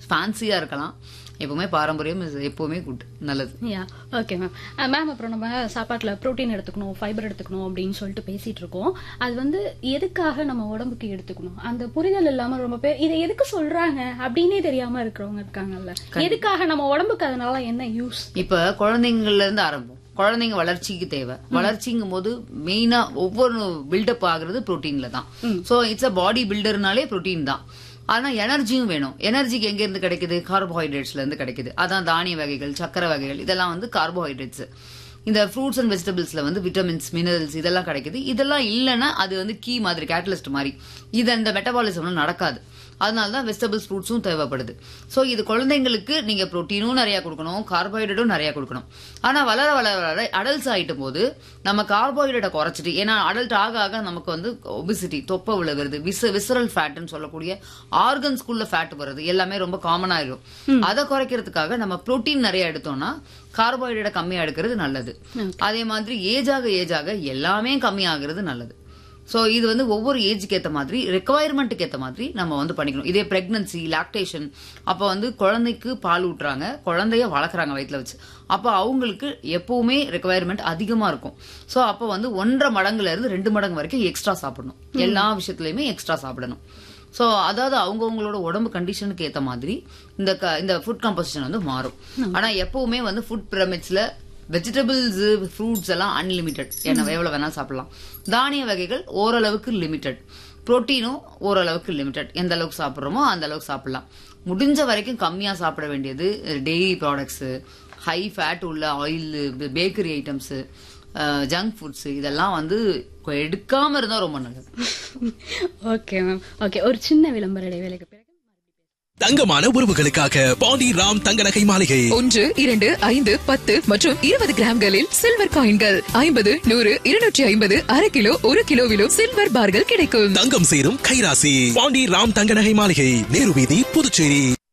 ஃபேன்சியா இருக்கலாம் எப்பவுமே பாரம்பரியம் is எப்பவுமே குட் நல்லது யா ஓகே மேம் மேம் அப்புறம் நம்ம சாப்பாட்டுல புரோட்டீன் எடுத்துக்கணும் ஃபைபர் எடுத்துக்கணும் அப்படின்னு சொல்லிட்டு பேசிட்டு இருக்கோம் அது வந்து எதுக்காக நம்ம உடம்புக்கு எடுத்துக்கணும் அந்த புரிதல் இல்லாம ரொம்ப பேர் இதை எதுக்கு சொல்றாங்க அப்படின்னே தெரியாம இருக்கிறவங்க இருக்காங்கல்ல எதுக்காக நம்ம உடம்புக்கு அதனால என்ன யூஸ் இப்ப குழந்தைங்கள்ல இருந்து ஆரம்பம் குழந்தைங்க வளர்ச்சிக்கு தேவை வளர்ச்சிங்கும் போது மெயினா ஒவ்வொரு பில்டப் ஆகுறது புரோட்டீன்ல தான் சோ இட்ஸ் அ பாடி பில்டர்னாலே புரோட்டீன் தான் ஆனா எனர்ஜியும் வேணும் எனர்ஜிக்கு எங்க இருந்து கிடைக்குது கார்போஹைட்ரேட்ஸ்ல இருந்து கிடைக்குது அதான் தானிய வகைகள் சக்கரை வகைகள் இதெல்லாம் வந்து கார்போஹைட்ரேட்ஸ் இந்த ஃப்ரூட்ஸ் அண்ட் வெஜிடபிள்ஸ்ல வந்து விட்டமின்ஸ் மினரல்ஸ் இதெல்லாம் கிடைக்குது இதெல்லாம் இல்லைன்னா அது வந்து கீ மாதிரி கேட்டலிஸ்ட் மாதிரி இது அந்த மெட்டபாலிசம்ல நடக்காது அதனால தான் வெஜிடபிள்ஸ் ஃப்ரூட்ஸும் தேவைப்படுது ஸோ இது குழந்தைங்களுக்கு நீங்க புரோட்டீனும் நிறைய கொடுக்கணும் கார்போஹைட்ரேட்டும் நிறைய கொடுக்கணும் ஆனா வளர வளர வளர அடல்ட்ஸ் ஆயிட்ட போது நம்ம கார்போஹைட்ரேட்டை குறைச்சிட்டு ஏன்னா அடல்ட் ஆக ஆக நமக்கு வந்து ஒபிசிட்டி தொப்பை விழுகிறது விச விசரல் ஃபேட்னு சொல்லக்கூடிய ஆர்கன்ஸ்குள்ள ஃபேட் வருது எல்லாமே ரொம்ப காமன் ஆயிடும் அதை குறைக்கிறதுக்காக நம்ம புரோட்டீன் நிறைய எடுத்தோம்னா கார்போஹைட்ரேட்டை கம்மியா எடுக்கிறது நல்லது அதே மாதிரி ஏஜ் ஆக ஏஜ் ஆக எல்லாமே கம்மியாகிறது நல்லது சோ இது வந்து ஒவ்வொரு ஏஜுக்கு ஏத்த மாதிரி ரெக்குவயர்மெண்ட்டுக்கு ஏத்த மாதிரி நம்ம வந்து பண்ணிக்கணும் இதே பிரெக்னன்சி லாக்டேஷன் அப்ப வந்து குழந்தைக்கு பால் ஊட்டுறாங்க குழந்தைய வளர்க்குறாங்க வயிற்றுல வச்சு அப்ப அவங்களுக்கு எப்பவுமே ரெக்குவயர்மெண்ட் அதிகமா இருக்கும் சோ அப்ப வந்து ஒன்றரை மடங்குல இருந்து ரெண்டு மடங்கு வரைக்கும் எக்ஸ்ட்ரா சாப்பிடணும் எல்லா விஷயத்துலயுமே எக்ஸ்ட்ரா சாப்பிடணும் சோ அதாவது அவங்கவங்களோட உடம்பு கண்டிஷனுக்கு ஏத்த மாதிரி இந்த க- இந்த ஃபுட் கம்போசிஷன் வந்து மாறும் ஆனா எப்பவுமே வந்து ஃபுட் பிரமிட்ஸ்ல வெஜிடபிள்ஸ் ஃப்ரூட்ஸ் எல்லாம் அன்லிமிட்டெட் என்ன எவ்வளவு வேணாலும் சாப்பிடலாம் தானிய வகைகள் ஓரளவுக்கு லிமிட்டெட் புரோட்டீனும் ஓரளவுக்கு லிமிட்டெட் எந்த அளவுக்கு சாப்பிடுறோமோ அந்த அளவுக்கு சாப்பிடலாம் முடிஞ்ச வரைக்கும் கம்மியா சாப்பிட வேண்டியது டெய்ரி ப்ராடக்ட்ஸ் ஹை ஃபேட் உள்ள oil bakery items junk foods இதெல்லாம் வந்து எடுக்காம இருந்தா ரொம்ப நல்லது ஓகே மேம் ஓகே ஒரு சின்ன விளம்பர இடைவேளைக்கு பிறகு தங்கமான உறவுகளுக்காக பாண்டி ராம் தங்க நகை மாளிகை ஒன்று இரண்டு ஐந்து பத்து மற்றும் இருபது கிராம்களில் சில்வர் காயின்கள் ஐம்பது நூறு இருநூற்றி ஐம்பது அரை கிலோ ஒரு கிலோவிலும் சில்வர் பார்கள் கிடைக்கும் தங்கம் சேரும் கைராசி பாண்டி ராம் தங்க நகை மாளிகை நேரு வீதி புதுச்சேரி